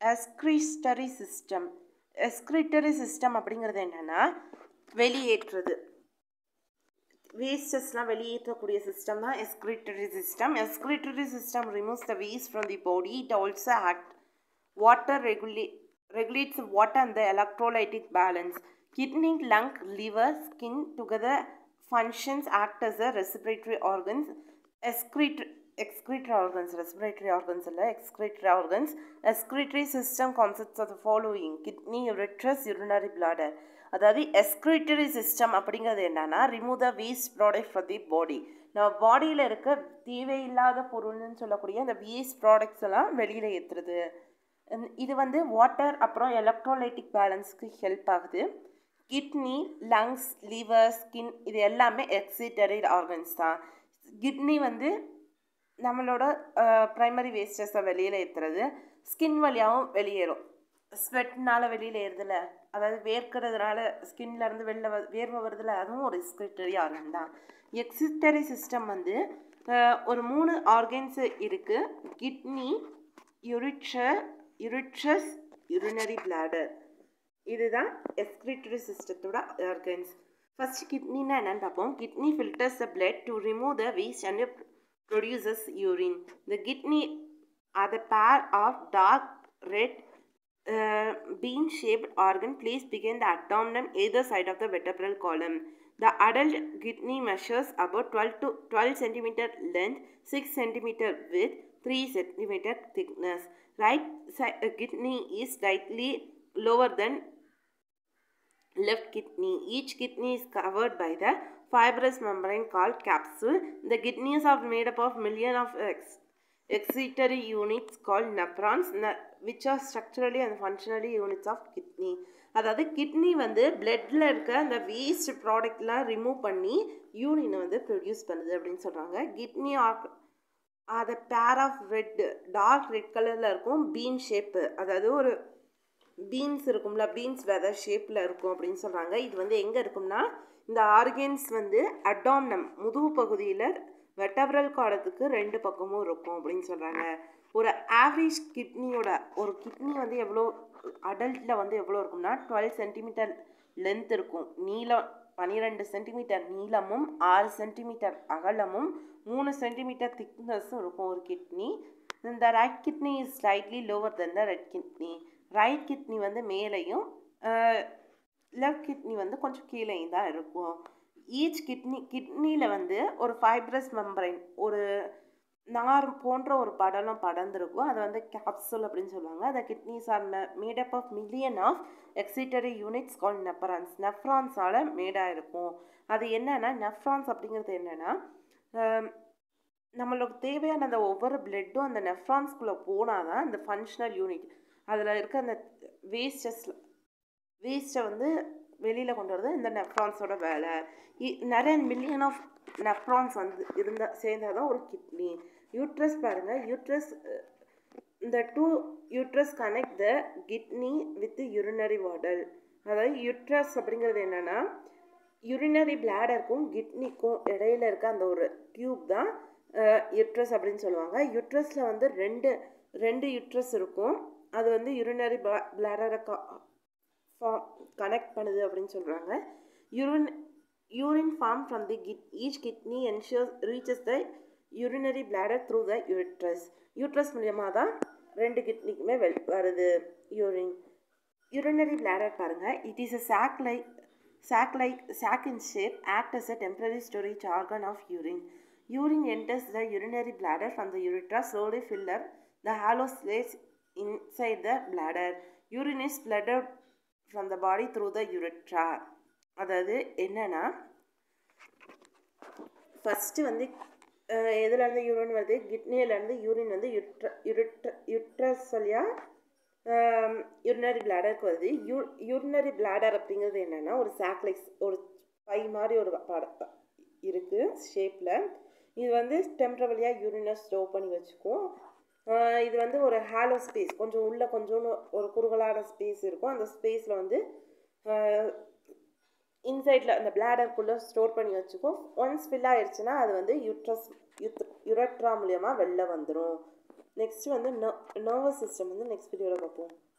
எஸ்கிரிஸ்டரி system excretory system அப்படிங்கிறது என்னென்னா வெளியேற்றுறது வேஸ்டஸ்லாம் வெளியேற்றக்கூடிய சிஸ்டம் தான் excretory system excretory system removes the waste from the body it also act water regulate regulates water and the electrolytic balance. Kidney, lung, liver, skin together functions act as a respiratory organs. Excretory, excretory organs, respiratory organs இல்ல excretory organs. Excretory system consists of the following kidney, uretrus, urinary bladder. அதாவது எஸ்கிரிட்டரி system அப்படிங்கிறது என்னன்னா remove the waste product from the body நம்ம பாடியில் இருக்க தேவையில்லாத பொருள்னு சொல்லக்கூடிய அந்த வேஸ்ட் ப்ராடக்ட்ஸ் எல்லாம் வெளியில் ஏற்றுறது இது வந்து வாட்டர் அப்புறம் எலக்ட்ரோலைட்டிக் பேலன்ஸ்க்கு ஹெல்ப் ஆகுது கிட்னி லங்ஸ் லிவர் ஸ்கின் இது எல்லாமே எக்ஸிட்டரி ஆர்கன்ஸ் தான் கிட்னி வந்து நம்மளோட ப்ரைமரி வேஸ்டஸை வெளியில் ஏற்றுறது ஸ்கின் வழியாகவும் வெளியேறும் ஸ்வெட்னால வெளியில் ஏறுதில்ல அதாவது வேர்க்கிறதுனால ஸ்கின்லேருந்து வெளில வ வேர்வை வருதுல அதுவும் ஒரு எக்ஸிட்டரி ஆர்கன் தான் எக்ஸிட்டரி சிஸ்டம் வந்து ஒரு மூணு ஆர்கன்ஸு இருக்குது kidney ureter ureters urinary bladder இதுதான் எக்ஸ்கிரிட்டரி சிஸ்டத்தோட ஆர்கன்ஸ் ஃபர்ஸ்ட் கிட்னினா என்னன்னு பார்ப்போம் kidney filters the blood to remove the waste and produces urine the kidney are the pair of dark red bean shaped organ placed behind the abdomen either side of the vertebral column. The adult kidney measures about 12 to 12 centimeter length, 6 centimeter width, 3 centimeter thickness. Right side uh, kidney is slightly lower than left kidney. Each kidney is covered by the fibrous membrane called capsule. The kidneys are made up of million of ex- excretory units called nephrons, ne- which are structurally and functionally units of kidney. அதாவது kidney வந்து பிளட்டில் இருக்க அந்த waste ப்ராடக்ட்லாம் remove பண்ணி யூரினை வந்து produce பண்ணுது அப்படின்னு சொல்கிறாங்க கிட்னி ஆக் அது pair of red dark red கலரில் இருக்கும் பீன் ஷேப்பு அதாவது ஒரு பீன்ஸ் இருக்கும்ல பீன்ஸ் வெதர் ஷேப்பில் இருக்கும் அப்படின்னு சொல்கிறாங்க இது வந்து எங்கே இருக்கும்னா இந்த ஆர்கன்ஸ் வந்து அடாம்னம் முதுகு பகுதியில் வெட்டபரல் காலத்துக்கு ரெண்டு பக்கமும் இருக்கும் அப்படின்னு சொல்கிறாங்க ஒரு ஆவரேஜ் கிட்னியோட ஒரு கிட்னி வந்து எவ்வளோ அடல்ட்டில் வந்து எவ்வளோ இருக்கும்னா டுவெல் சென்டிமீட்டர் லென்த் இருக்கும் நீளம் பன்னிரெண்டு சென்டிமீட்டர் நீளமும் ஆறு சென்டிமீட்டர் அகலமும் மூணு சென்டிமீட்டர் திக்னஸும் இருக்கும் ஒரு கிட்னி இந்த right kidney is slightly lower then the red kidney right kidney வந்து மேலேயும் லெஃப்ட் கிட்னி வந்து கொஞ்சம் கீழேயும் தான் இருக்கும் ஈச் கிட்னி கிட்னியில் வந்து ஒரு ஃபைப்ரஸ் மெம்பரைன் ஒரு நார் போன்ற ஒரு படலம் படர்ந்துருக்கும் அதை வந்து கேப்சூல் அப்படின்னு சொல்லுவாங்க அந்த kidneys are made up of million of excretory units call nephrons நெஃப்ரான்ஸால் மேடாக இருக்கும் அது என்னென்னா நெஃப்ரான்ஸ் அப்படிங்கிறது என்னென்னா நம்மளுக்கு தேவையான அந்த ஒவ்வொரு பிளட்டும் அந்த நெஃப்ரான்ஸ்குள்ளே போனால் தான் அந்த ஃபங்க்ஷனல் யூனிட் அதில் இருக்க அந்த வேஸ்டஸில் வேஸ்ட்டை வந்து வெளியில் கொண்டு வரது இந்த நெஃப்ரான்ஸோட வேலை நிறைய மில்லியன் ஆஃப் நெஃப்ரான்ஸ் வந்து இருந்தால் சேர்ந்தால் தான் ஒரு கிட்னி யூட்ரஸ் பாருங்கள் யூட்ரஸ் இந்த two uterus connect the kidney with urinary water அதாவது யூட்ரஸ் அப்படிங்கிறது என்னென்னா யூரினரி பிளாடருக்கும் கிட்னிக்கும் இடையில இருக்க அந்த ஒரு டியூப் தான் யூட்ரஸ் அப்படின்னு சொல்லுவாங்க யூட்ரஸில் வந்து ரெண்டு ரெண்டு யூட்ரஸ் இருக்கும் அது வந்து யூரினரி பிளாடரை கனெக்ட் பண்ணுது அப்படின்னு சொல்கிறாங்க urine urine form from the kid each kidney ensures reaches the urinary bladder through the uterus uterus மூலியமாக தான் ரெண்டு கிட்னிக்குமே வெல் வருது யூரின் யூரினரி பிளாடர் பாருங்கள் it is a sac like sac like sac in shape act as a temporary storage organ of urine urine enters the urinary bladder from the urethra slowly fill up the hollow space inside the bladder urine is bled out from the body through the urethra அதாவது என்னன்னா first வந்து எதுலேருந்து urine வருது கிட்னியிலேருந்து urine வந்து யுட்ர யுரிட்ர uterus வழியாக urinary பிளாடருக்கு வருது you urinary bladder அப்படிங்கிறது என்னென்னா ஒரு சாக்லைஸ் ஒரு பை மாதிரி ஒரு பட இருக்குது ஷேப்பில் இது வந்து டெம்பரவரியாக வழியாக யூரினை ஸ்டோர் பண்ணி வச்சுக்கும் இது வந்து ஒரு ஹாலோ ஸ்பேஸ் கொஞ்சம் உள்ளே கொஞ்சோண்டு ஒரு குறுகலான ஸ்பேஸ் இருக்கும் அந்த ஸ்பேஸில் வந்து இன்சைடில் அந்த பிளாடருக்குள்ளே ஸ்டோர் பண்ணி வச்சுக்கும் ஒன்ஸ் ஃபில் ஆயிடுச்சுன்னா அது வந்து யூட்ரஸ் யுத் யுரட்ரா மூலியமாக வெளில வந்துடும் நெக்ஸ்ட் வந்து நர்வஸ் சிஸ்டம் வந்து நெக்ஸ்ட் வீடியோவில் பார்ப்போம்